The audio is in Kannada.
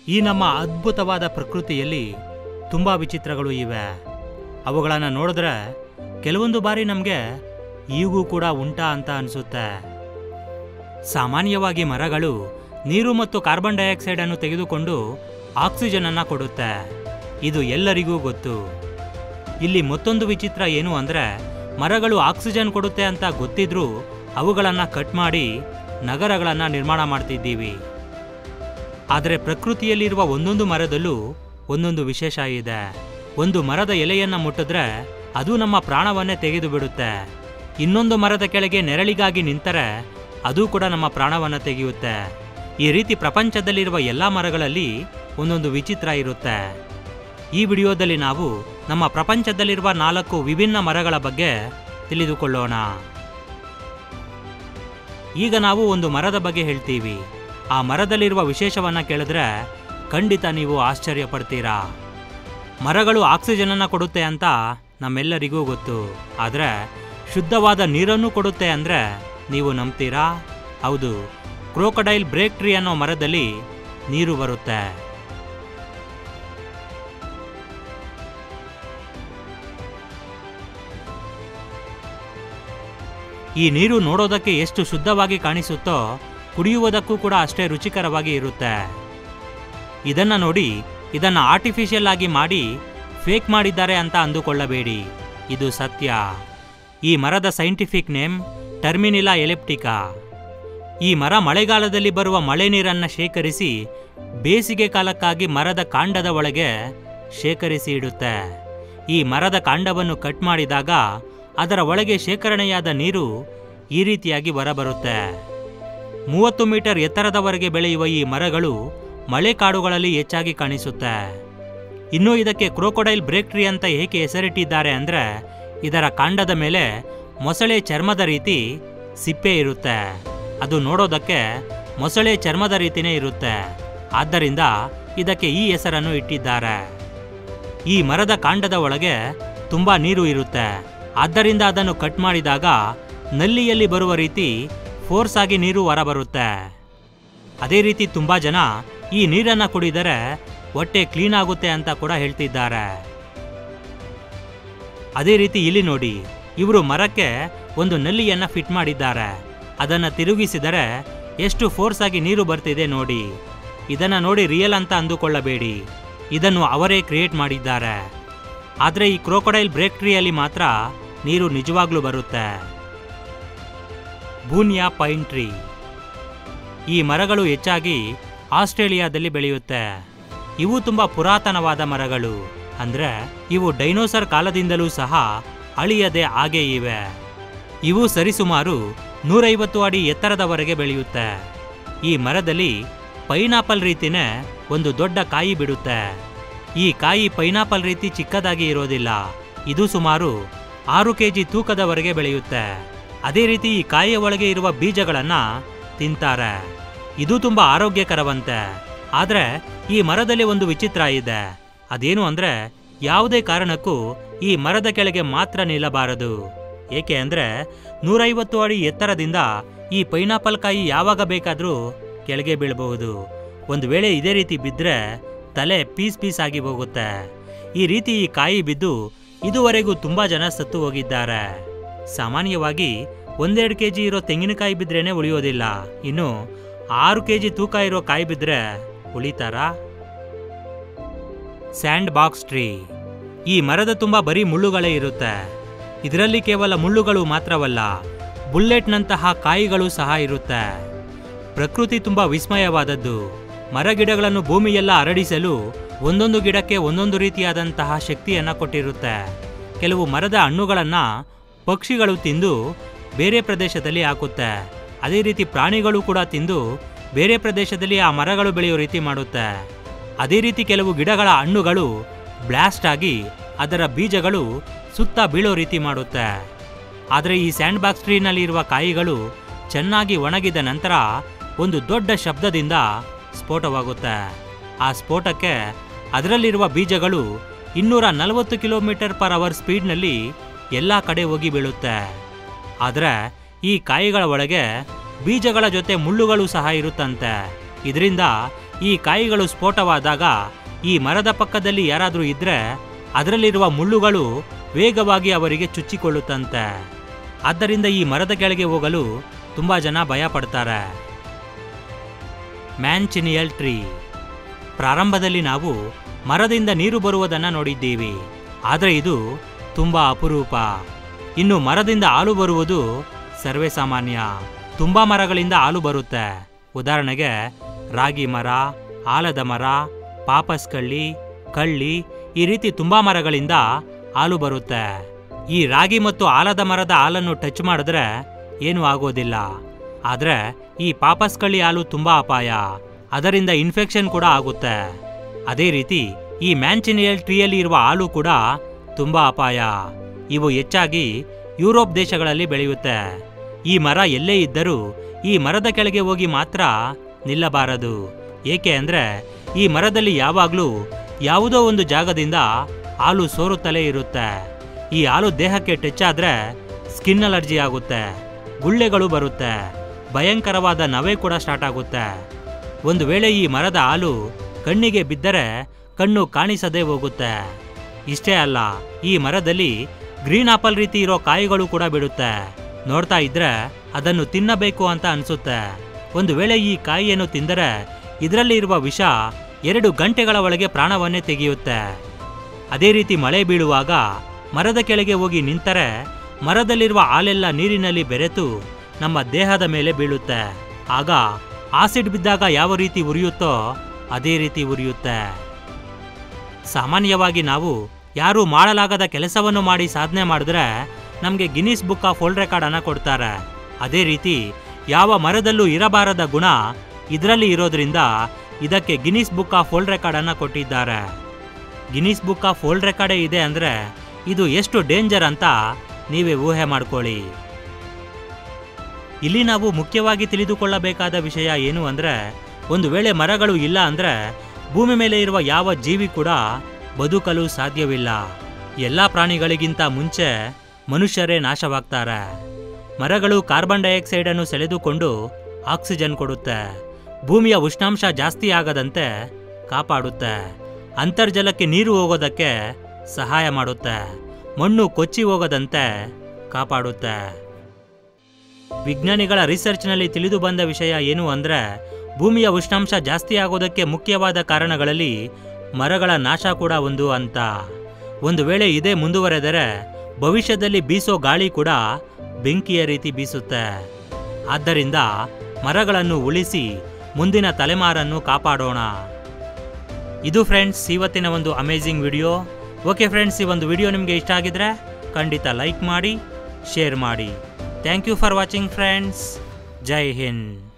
ಈ ನಮ್ಮ ಅದ್ಭುತವಾದ ಪ್ರಕೃತಿಯಲ್ಲಿ ತುಂಬ ವಿಚಿತ್ರಗಳು ಇವೆ ಅವುಗಳನ್ನು ನೋಡಿದ್ರೆ ಕೆಲವೊಂದು ಬಾರಿ ನಮಗೆ ಈಗೂ ಕೂಡ ಉಂಟಾ ಅಂತ ಅನಿಸುತ್ತೆ ಸಾಮಾನ್ಯವಾಗಿ ಮರಗಳು ನೀರು ಮತ್ತು ಕಾರ್ಬನ್ ಡೈಆಕ್ಸೈಡ್ ಅನ್ನು ತೆಗೆದುಕೊಂಡು ಆಕ್ಸಿಜನ್ ಅನ್ನ ಕೊಡುತ್ತೆ ಇದು ಎಲ್ಲರಿಗೂ ಗೊತ್ತು ಇಲ್ಲಿ ಮತ್ತೊಂದು ವಿಚಿತ್ರ ಏನು ಅಂದ್ರೆ ಮರಗಳು ಆಕ್ಸಿಜನ್ ಕೊಡುತ್ತೆ ಅಂತ ಗೊತ್ತಿದ್ರೂ ಅವುಗಳನ್ನ ಕಟ್ ಮಾಡಿ ನಗರಗಳನ್ನ ನಿರ್ಮಾಣ ಮಾಡ್ತಿದ್ದೀವಿ ಆದರೆ ಪ್ರಕೃತಿಯಲ್ಲಿರುವ ಒಂದೊಂದು ಮರದಲ್ಲೂ ಒಂದೊಂದು ವಿಶೇಷ ಇದೆ ಒಂದು ಮರದ ಎಲೆಯನ್ನ ಮುಟ್ಟಿದ್ರೆ ಅದು ನಮ್ಮ ಪ್ರಾಣವನ್ನೇ ತೆಗೆದು ಬಿಡುತ್ತೆ ಇನ್ನೊಂದು ಮರದ ಕೆಳಗೆ ನೆರಳಿಗಾಗಿ ನಿಂತರೆ ಅದು ಕೂಡ ನಮ್ಮ ಪ್ರಾಣವನ್ನ ತೆಗೆಯುತ್ತೆ ಈ ರೀತಿ ಪ್ರಪಂಚದಲ್ಲಿರುವ ಎಲ್ಲ ಮರಗಳಲ್ಲಿ ಒಂದೊಂದು ವಿಚಿತ್ರ ಇರುತ್ತೆ ಈ ವಿಡಿಯೋದಲ್ಲಿ ನಾವು ನಮ್ಮ ಪ್ರಪಂಚದಲ್ಲಿರುವ ನಾಲ್ಕು ವಿಭಿನ್ನ ಮರಗಳ ಬಗ್ಗೆ ತಿಳಿದುಕೊಳ್ಳೋಣ ಈಗ ನಾವು ಒಂದು ಮರದ ಬಗ್ಗೆ ಹೇಳ್ತೀವಿ ಆ ಮರದಲ್ಲಿರುವ ವಿಶೇಷವನ್ನ ಕೇಳಿದ್ರೆ ಖಂಡಿತ ನೀವು ಆಶ್ಚರ್ಯ ಪಡ್ತೀರಾ ಮರಗಳು ಆಕ್ಸಿಜನ್ ಅನ್ನ ಕೊಡುತ್ತೆ ಅಂತ ನಮ್ಮೆಲ್ಲರಿಗೂ ಗೊತ್ತು ಆದರೆ ಶುದ್ಧವಾದ ನೀರನ್ನು ಕೊಡುತ್ತೆ ಅಂದ್ರೆ ನೀವು ನಂಬ್ತೀರಾ ಹೌದು ಕ್ರೋಕಡೈಲ್ ಬ್ರೇಕ್ ಟ್ರೀ ಅನ್ನೋ ಮರದಲ್ಲಿ ನೀರು ಬರುತ್ತೆ ಈ ನೀರು ನೋಡೋದಕ್ಕೆ ಎಷ್ಟು ಶುದ್ಧವಾಗಿ ಕಾಣಿಸುತ್ತೋ ಕುಡಿಯುವುದಕ್ಕೂ ಕೂಡ ಅಷ್ಟೇ ರುಚಿಕರವಾಗಿ ಇರುತ್ತೆ ಇದನ್ನ ನೋಡಿ ಇದನ್ನ ಆರ್ಟಿಫಿಷಿಯಲ್ ಆಗಿ ಮಾಡಿ ಫೇಕ್ ಮಾಡಿದ್ದಾರೆ ಅಂತ ಅಂದುಕೊಳ್ಳಬೇಡಿ ಇದು ಸತ್ಯ ಈ ಮರದ ಸೈಂಟಿಫಿಕ್ ನೇಮ್ ಟರ್ಮಿನಿಲಾ ಎಲೆಪ್ಟಿಕಾ ಈ ಮರ ಮಳೆಗಾಲದಲ್ಲಿ ಬರುವ ಮಳೆ ನೀರನ್ನ ಶೇಖರಿಸಿ ಬೇಸಿಗೆ ಕಾಲಕ್ಕಾಗಿ ಮರದ ಕಾಂಡದ ಒಳಗೆ ಶೇಖರಿಸಿ ಇಡುತ್ತೆ ಈ ಮರದ ಕಾಂಡವನ್ನು ಕಟ್ ಮಾಡಿದಾಗ ಅದರ ಒಳಗೆ ಶೇಖರಣೆಯಾದ ನೀರು ಈ ರೀತಿಯಾಗಿ ಹೊರಬರುತ್ತೆ ಮೂವತ್ತು ಮೀಟರ್ ಎತ್ತರದವರೆಗೆ ಬೆಳೆಯುವ ಈ ಮರಗಳು ಮಳೆ ಕಾಡುಗಳಲ್ಲಿ ಹೆಚ್ಚಾಗಿ ಕಾಣಿಸುತ್ತೆ ಇನ್ನು ಇದಕ್ಕೆ ಕ್ರೋಕೊಡೈಲ್ ಬ್ರೇಕ್ ಟ್ರೀ ಅಂತ ಏಕೆ ಹೆಸರಿಟ್ಟಿದ್ದಾರೆ ಅಂದ್ರೆ ಇದರ ಕಾಂಡದ ಮೇಲೆ ಮೊಸಳೆ ಚರ್ಮದ ರೀತಿ ಸಿಪ್ಪೆ ಇರುತ್ತೆ ಅದು ನೋಡೋದಕ್ಕೆ ಮೊಸಳೆ ಚರ್ಮದ ರೀತಿನೇ ಇರುತ್ತೆ ಆದ್ದರಿಂದ ಇದಕ್ಕೆ ಈ ಹೆಸರನ್ನು ಇಟ್ಟಿದ್ದಾರೆ ಈ ಮರದ ಕಾಂಡದ ಒಳಗೆ ತುಂಬಾ ನೀರು ಇರುತ್ತೆ ಆದ್ದರಿಂದ ಅದನ್ನು ಕಟ್ ಮಾಡಿದಾಗ ನಲ್ಲಿಯಲ್ಲಿ ಬರುವ ರೀತಿ ಫೋರ್ಸ್ ಆಗಿ ನೀರು ಹೊರಬರುತ್ತೆ ಅದೇ ರೀತಿ ತುಂಬಾ ಜನ ಈ ನೀರನ್ನ ಕುಡಿದರೆ ಹೊಟ್ಟೆ ಕ್ಲೀನ್ ಆಗುತ್ತೆ ಅಂತ ಕೂಡ ಹೇಳ್ತಿದ್ದಾರೆ ಅದೇ ರೀತಿ ಇಲ್ಲಿ ನೋಡಿ ಇವರು ಮರಕ್ಕೆ ಒಂದು ನಲ್ಲಿಯನ್ನ ಫಿಟ್ ಮಾಡಿದ್ದಾರೆ ಅದನ್ನ ತಿರುಗಿಸಿದರೆ ಎಷ್ಟು ಫೋರ್ಸ್ ಆಗಿ ನೀರು ಬರ್ತಿದೆ ನೋಡಿ ಇದನ್ನ ನೋಡಿ ರಿಯಲ್ ಅಂತ ಅಂದುಕೊಳ್ಳಬೇಡಿ ಇದನ್ನು ಅವರೇ ಕ್ರಿಯೇಟ್ ಮಾಡಿದ್ದಾರೆ ಆದರೆ ಈ ಕ್ರೋಕೊಡೈಲ್ ಬ್ರೇಕ್ ಟ್ರೀಯಲ್ಲಿ ಮಾತ್ರ ನೀರು ನಿಜವಾಗ್ಲೂ ಬರುತ್ತೆ ಬೂನಿಯಾ ಪೈನ್ ಟ್ರೀ ಈ ಮರಗಳು ಹೆಚ್ಚಾಗಿ ಆಸ್ಟ್ರೇಲಿಯಾದಲ್ಲಿ ಬೆಳೆಯುತ್ತೆ ಇವು ತುಂಬಾ ಪುರಾತನವಾದ ಮರಗಳು ಅಂದ್ರೆ ಇವು ಡೈನೋಸರ್ ಕಾಲದಿಂದಲೂ ಸಹ ಅಳಿಯದೆ ಹಾಗೇ ಇವೆ ಇವು ಸರಿಸುಮಾರು ನೂರೈವತ್ತು ಅಡಿ ಎತ್ತರದವರೆಗೆ ಬೆಳೆಯುತ್ತೆ ಈ ಮರದಲ್ಲಿ ಪೈನಾಪಲ್ ರೀತಿನೇ ಒಂದು ದೊಡ್ಡ ಕಾಯಿ ಬಿಡುತ್ತೆ ಈ ಕಾಯಿ ಪೈನಾಪಲ್ ರೀತಿ ಚಿಕ್ಕದಾಗಿ ಇರೋದಿಲ್ಲ ಇದು ಸುಮಾರು ಆರು ಕೆಜಿ ತೂಕದವರೆಗೆ ಬೆಳೆಯುತ್ತೆ ಅದೇ ರೀತಿ ಈ ಕಾಯಿಯ ಒಳಗೆ ಇರುವ ಬೀಜಗಳನ್ನ ತಿಂತಾರೆ ಇದು ತುಂಬಾ ಆರೋಗ್ಯಕರವಂತೆ ಆದ್ರೆ ಈ ಮರದಲ್ಲಿ ಒಂದು ವಿಚಿತ್ರ ಇದೆ ಅದೇನು ಅಂದ್ರೆ ಯಾವುದೇ ಕಾರಣಕ್ಕೂ ಈ ಮರದ ಕೆಳಗೆ ಮಾತ್ರ ನಿಲ್ಲಬಾರದು ಏಕೆ ಅಂದ್ರೆ ನೂರೈವತ್ತು ಅಡಿ ಎತ್ತರದಿಂದ ಈ ಪೈನಾಪಲ್ ಕಾಯಿ ಯಾವಾಗ ಬೇಕಾದ್ರೂ ಕೆಳಗೆ ಬೀಳಬಹುದು ಒಂದು ವೇಳೆ ಇದೇ ರೀತಿ ಬಿದ್ದರೆ ತಲೆ ಪೀಸ್ ಪೀಸ್ ಆಗಿ ಹೋಗುತ್ತೆ ಈ ರೀತಿ ಈ ಕಾಯಿ ಬಿದ್ದು ಇದುವರೆಗೂ ತುಂಬಾ ಜನ ಸತ್ತು ಹೋಗಿದ್ದಾರೆ ಸಾಮಾನ್ಯವಾಗಿ ಒಂದೆರಡು ಕೆ ಜಿ ಇರೋ ತೆಂಗಿನಕಾಯಿ ಬಿದ್ರೇನೆ ಉಳಿಯೋದಿಲ್ಲ ಇನ್ನು ಆರು ಕೆ ಜಿ ತೂಕ ಇರೋ ಕಾಯಿ ಬಿದ್ದರೆ ಉಳಿತಾರಾ ಸ್ಯಾಂಡ್ ಬಾಕ್ಸ್ ಟ್ರೀ ಈ ಮರದ ತುಂಬ ಬರೀ ಮುಳ್ಳುಗಳೇ ಇರುತ್ತೆ ಇದರಲ್ಲಿ ಕೇವಲ ಮುಳ್ಳುಗಳು ಮಾತ್ರವಲ್ಲ ಬುಲ್ಲೆಟ್ನಂತಹ ಕಾಯಿಗಳು ಸಹ ಇರುತ್ತೆ ಪ್ರಕೃತಿ ತುಂಬ ವಿಸ್ಮಯವಾದದ್ದು ಮರಗಿಡಗಳನ್ನು ಭೂಮಿಯೆಲ್ಲ ಹರಡಿಸಲು ಒಂದೊಂದು ಗಿಡಕ್ಕೆ ಒಂದೊಂದು ರೀತಿಯಾದಂತಹ ಶಕ್ತಿಯನ್ನ ಕೊಟ್ಟಿರುತ್ತೆ ಕೆಲವು ಮರದ ಹಣ್ಣುಗಳನ್ನ ಪಕ್ಷಿಗಳು ತಿಂದು ಬೇರೆ ಪ್ರದೇಶದಲ್ಲಿ ಹಾಕುತ್ತೆ ಅದೇ ರೀತಿ ಪ್ರಾಣಿಗಳು ಕೂಡ ತಿಂದು ಬೇರೆ ಪ್ರದೇಶದಲ್ಲಿ ಆ ಮರಗಳು ಬೆಳೆಯೋ ರೀತಿ ಮಾಡುತ್ತೆ ಅದೇ ರೀತಿ ಕೆಲವು ಗಿಡಗಳ ಹಣ್ಣುಗಳು ಬ್ಲಾಸ್ಟ್ ಆಗಿ ಅದರ ಬೀಜಗಳು ಸುತ್ತ ಬೀಳೋ ರೀತಿ ಮಾಡುತ್ತೆ ಆದರೆ ಈ ಸ್ಯಾಂಡ್ ಬಾಕ್ಸ್ ಟ್ರೀನಲ್ಲಿ ಇರುವ ಕಾಯಿಗಳು ಚೆನ್ನಾಗಿ ಒಣಗಿದ ನಂತರ ಒಂದು ದೊಡ್ಡ ಶಬ್ದದಿಂದ ಸ್ಫೋಟವಾಗುತ್ತೆ ಆ ಸ್ಫೋಟಕ್ಕೆ ಅದರಲ್ಲಿರುವ ಬೀಜಗಳು ಇನ್ನೂರ ನಲವತ್ತು ಕಿಲೋಮೀಟರ್ ಪರ್ ಅವರ್ ಸ್ಪೀಡ್ನಲ್ಲಿ ಎಲ್ಲ ಕಡೆ ಹೋಗಿ ಬೀಳುತ್ತೆ ಆದರೆ ಈ ಕಾಯಿಗಳ ಒಳಗೆ ಬೀಜಗಳ ಜೊತೆ ಮುಳ್ಳುಗಳು ಸಹ ಇರುತ್ತಂತೆ ಇದರಿಂದ ಈ ಕಾಯಿಗಳು ಸ್ಫೋಟವಾದಾಗ ಈ ಮರದ ಪಕ್ಕದಲ್ಲಿ ಯಾರಾದರೂ ಇದ್ರೆ ಅದರಲ್ಲಿರುವ ಮುಳ್ಳುಗಳು ವೇಗವಾಗಿ ಅವರಿಗೆ ಚುಚ್ಚಿಕೊಳ್ಳುತ್ತಂತೆ ಆದ್ದರಿಂದ ಈ ಮರದ ಕೆಳಗೆ ಹೋಗಲು ತುಂಬಾ ಜನ ಭಯ ಪಡ್ತಾರೆ ಮ್ಯಾನ್ಚಿನಿಯಲ್ ಟ್ರೀ ಪ್ರಾರಂಭದಲ್ಲಿ ನಾವು ಮರದಿಂದ ನೀರು ಬರುವುದನ್ನು ನೋಡಿದ್ದೀವಿ ಆದರೆ ಇದು ತುಂಬಾ ಅಪರೂಪ ಇನ್ನು ಮರದಿಂದ ಹಾಲು ಬರುವುದು ಸರ್ವೇ ಸಾಮಾನ್ಯ ತುಂಬಾ ಮರಗಳಿಂದ ಹಾಲು ಬರುತ್ತೆ ಉದಾಹರಣೆಗೆ ರಾಗಿ ಮರ ಆಲದ ಮರ ಪಾಪಸ್ ಕಳ್ಳಿ ಕಳ್ಳಿ ಈ ರೀತಿ ತುಂಬಾ ಮರಗಳಿಂದ ಹಾಲು ಬರುತ್ತೆ ಈ ರಾಗಿ ಮತ್ತು ಆಲದ ಮರದ ಹಾಲನ್ನು ಟಚ್ ಮಾಡಿದ್ರೆ ಏನೂ ಆಗೋದಿಲ್ಲ ಆದ್ರೆ ಈ ಪಾಪಸ್ ಕಳ್ಳಿ ಹಾಲು ತುಂಬಾ ಅಪಾಯ ಅದರಿಂದ ಇನ್ಫೆಕ್ಷನ್ ಕೂಡ ಆಗುತ್ತೆ ಅದೇ ರೀತಿ ಈ ಮ್ಯಾನ್ಚಿನಿಯಲ್ ಟ್ರೀಯಲ್ಲಿ ಇರುವ ಹಾಲು ಕೂಡ ತುಂಬಾ ಅಪಾಯ ಇವು ಹೆಚ್ಚಾಗಿ ಯುರೋಪ್ ದೇಶಗಳಲ್ಲಿ ಬೆಳೆಯುತ್ತೆ ಈ ಮರ ಎಲ್ಲೇ ಇದ್ದರೂ ಈ ಮರದ ಕೆಳಗೆ ಹೋಗಿ ಮಾತ್ರ ನಿಲ್ಲಬಾರದು ಏಕೆ ಅಂದ್ರೆ ಈ ಮರದಲ್ಲಿ ಯಾವಾಗಲೂ ಯಾವುದೋ ಒಂದು ಜಾಗದಿಂದ ಹಾಲು ಸೋರುತ್ತಲೇ ಇರುತ್ತೆ ಈ ಹಾಲು ದೇಹಕ್ಕೆ ಟಚ್ ಆದ್ರೆ ಸ್ಕಿನ್ ಅಲರ್ಜಿ ಆಗುತ್ತೆ ಗುಳ್ಳೆಗಳು ಬರುತ್ತೆ ಭಯಂಕರವಾದ ನವೆ ಕೂಡ ಸ್ಟಾರ್ಟ್ ಆಗುತ್ತೆ ಒಂದು ವೇಳೆ ಈ ಮರದ ಹಾಲು ಕಣ್ಣಿಗೆ ಬಿದ್ದರೆ ಕಣ್ಣು ಕಾಣಿಸದೇ ಹೋಗುತ್ತೆ ಇಷ್ಟೇ ಅಲ್ಲ ಈ ಮರದಲ್ಲಿ ಗ್ರೀನ್ ಆಪಲ್ ರೀತಿ ಇರೋ ಕಾಯಿಗಳು ಕೂಡ ಬಿಡುತ್ತೆ ನೋಡ್ತಾ ಇದ್ರೆ ಅದನ್ನು ತಿನ್ನಬೇಕು ಅಂತ ಅನ್ಸುತ್ತೆ ಒಂದು ವೇಳೆ ಈ ಕಾಯಿಯನ್ನು ತಿಂದರೆ ಇದರಲ್ಲಿ ಇರುವ ವಿಷ ಎರಡು ಗಂಟೆಗಳ ಒಳಗೆ ಪ್ರಾಣವನ್ನೇ ತೆಗೆಯುತ್ತೆ ಅದೇ ರೀತಿ ಮಳೆ ಬೀಳುವಾಗ ಮರದ ಕೆಳಗೆ ಹೋಗಿ ನಿಂತರೆ ಮರದಲ್ಲಿರುವ ಹಾಲೆಲ್ಲ ನೀರಿನಲ್ಲಿ ಬೆರೆತು ನಮ್ಮ ದೇಹದ ಮೇಲೆ ಬೀಳುತ್ತೆ ಆಗ ಆಸಿಡ್ ಬಿದ್ದಾಗ ಯಾವ ರೀತಿ ಉರಿಯುತ್ತೋ ಅದೇ ರೀತಿ ಉರಿಯುತ್ತೆ ಸಾಮಾನ್ಯವಾಗಿ ನಾವು ಯಾರು ಮಾಡಲಾಗದ ಕೆಲಸವನ್ನು ಮಾಡಿ ಸಾಧನೆ ಮಾಡಿದ್ರೆ ನಮಗೆ Guinness book of world record ಅನ್ನ ಕೊಡ್ತಾರೆ ಅದೇ ರೀತಿ ಯಾವ ಮರದಲ್ಲೂ ಇರಬಾರದ ಗುಣ ಇದರಲ್ಲಿ ಇರೋದ್ರಿಂದ ಇದಕ್ಕೆ Guinness book of world record ಅನ್ನ ಕೊಟ್ಟಿದ್ದಾರೆ ಗಿನ್ನಿಸ್ ಬುಕ್ ಆಫ್ ವರ್ಲ್ಡ್ ರೆಕಾರ್ಡೇ ಇದೆ ಅಂದ್ರೆ ಇದು ಎಷ್ಟು ಡೇಂಜರ್ ಅಂತ ನೀವೇ ಊಹೆ ಮಾಡ್ಕೊಳ್ಳಿ ಇಲ್ಲಿ ನಾವು ಮುಖ್ಯವಾಗಿ ತಿಳಿದುಕೊಳ್ಳಬೇಕಾದ ವಿಷಯ ಏನು ಅಂದ್ರೆ ಒಂದು ವೇಳೆ ಮರಗಳು ಇಲ್ಲ ಅಂದ್ರೆ ಭೂಮಿ ಮೇಲೆ ಇರುವ ಯಾವ ಜೀವಿ ಕೂಡ ಬದುಕಲು ಸಾಧ್ಯವಿಲ್ಲ ಎಲ್ಲ ಪ್ರಾಣಿಗಳಿಗಿಂತ ಮುಂಚೆ ಮನುಷ್ಯರೇ ನಾಶವಾಗ್ತಾರೆ ಮರಗಳು ಕಾರ್ಬನ್ ಡೈಆಕ್ಸೈಡ್ ಅನ್ನು ಸೆಳೆದುಕೊಂಡು ಆಕ್ಸಿಜನ್ ಕೊಡುತ್ತೆ ಭೂಮಿಯ ಉಷ್ಣಾಂಶ ಜಾಸ್ತಿ ಆಗದಂತೆ ಕಾಪಾಡುತ್ತೆ ಅಂತರ್ಜಲಕ್ಕೆ ನೀರು ಹೋಗೋದಕ್ಕೆ ಸಹಾಯ ಮಾಡುತ್ತೆ ಮಣ್ಣು ಕೊಚ್ಚಿ ಹೋಗದಂತೆ ಕಾಪಾಡುತ್ತೆ ವಿಜ್ಞಾನಿಗಳ ರಿಸರ್ಚ್ನಲ್ಲಿ ತಿಳಿದು ಬಂದ ವಿಷಯ ಏನು ಅಂದ್ರೆ ಭೂಮಿಯ ಉಷ್ಣಾಂಶ ಜಾಸ್ತಿ ಆಗೋದಕ್ಕೆ ಮುಖ್ಯವಾದ ಕಾರಣಗಳಲ್ಲಿ ಮರಗಳ ನಾಶ ಕೂಡ ಒಂದು ಅಂತ ಒಂದು ವೇಳೆ ಇದೇ ಮುಂದುವರೆದರೆ ಭವಿಷ್ಯದಲ್ಲಿ ಬೀಸೋ ಗಾಳಿ ಕೂಡ ಬೆಂಕಿಯ ರೀತಿ ಬೀಸುತ್ತೆ ಆದ್ದರಿಂದ ಮರಗಳನ್ನು ಉಳಿಸಿ ಮುಂದಿನ ತಲೆಮಾರನ್ನು ಕಾಪಾಡೋಣ ಇದು ಫ್ರೆಂಡ್ಸ್ ಇವತ್ತಿನ ಒಂದು ಅಮೇಝಿಂಗ್ ವಿಡಿಯೋ ಓಕೆ ಫ್ರೆಂಡ್ಸ್ ಈ ಒಂದು ವಿಡಿಯೋ ನಿಮಗೆ ಇಷ್ಟ ಆಗಿದ್ರೆ ಖಂಡಿತ ಲೈಕ್ ಮಾಡಿ ಶೇರ್ ಮಾಡಿ thank you for watching friends ಜೈ ಹಿಂದ್